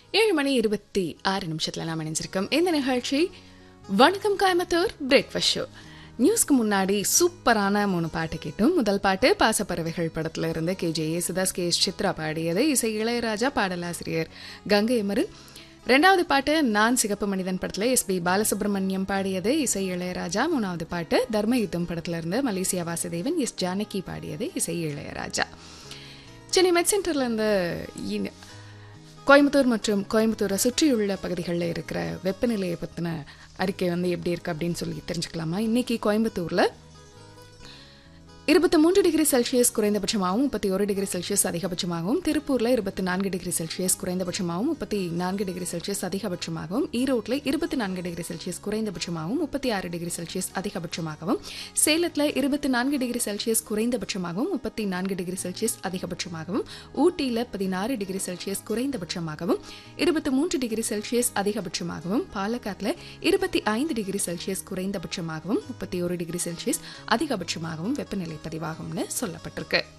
ஏழு மணி இருபத்தி ஆறு நிமிஷத்துல நாம் இணைஞ்சிருக்கோம் இந்த நிகழ்ச்சி வணக்கம் கோயம்புத்தூர் பிரேக்ஃபாஸ்ட் ஷோ நியூஸ்க்கு முன்னாடி சூப்பரான மூணு பாட்டு கேட்டோம் முதல் பாட்டு பாசப்பறவைகள் படத்துல இருந்து K J Yesudas K S Chithra பாடியது இசை இளையராஜா பாடலாசிரியர் கங்கை அமரன் ரெண்டாவது பாட்டு நான் சிகப்பு மனிதன் படத்துல எஸ் பி பாலசுப்ரமணியம் பாடியது இசை இளையராஜா மூணாவது பாட்டு தர்ம யுத்தம் படத்துல இருந்து மலேசியா வாசுதேவன் எஸ் ஜானகி பாடியது இசை இளையராஜா சென்னை மெட் சென்டர்ல இருந்து இன்- கோயம்புத்தூர் மற்றும் கோயம்புத்தூரை சுற்றியுள்ள பகுதிகளில் இருக்கிற வெப்பநிலையை பற்றின அறிக்கை வந்து எப்படி இருக்கு அப்படின்னு சொல்லி தெரிஞ்சுக்கலாமா இன்னைக்கு கோயம்புத்தூர்ல இருபத்தி மூன்று டிகிரி செல்சியஸ் குறைந்தபட்சமாகவும் முப்பத்தி ஒரு டிகிரி செல்சியஸ் அதிகபட்சமாகவும் திருப்பூர்ல இருபத்தி நான்கு டிகிரி செல்சியஸ் குறைந்தபட்சமாகவும் முப்பத்தி நான்கு டிகிரி செல்சியஸ் அதிகபட்சமாகவும் ஈரோட்ல இருபத்தி நான்கு டிகிரி செல்சியஸ் குறைந்தபட்சமாகவும் முப்பத்தி ஆறு டிகிரி செல்சியஸ் அதிகபட்சமாகவும் சேலத்துல இருபத்தி நான்கு டிகிரி செல்சியஸ் குறைந்தபட்சமாகவும் முப்பத்தி நான்கு டிகிரி செல்சியஸ் அதிகபட்சமாகவும் ஊட்டியில பதினாறு டிகிரி செல்சியஸ் குறைந்தபட்சமாகவும் இருபத்தி மூன்று டிகிரி செல்சியஸ் அதிகபட்சமாகவும் பாலக்காட்ல இருபத்தி ஐந்து டிகிரி செல்சியஸ் குறைந்தபட்சமாகவும் முப்பத்தி ஒரு டிகிரி செல்சியஸ் அதிகபட்சமாகவும் வெப்பநிலை பதிவாகும்னு சொல்லப்பட்டிருக்கு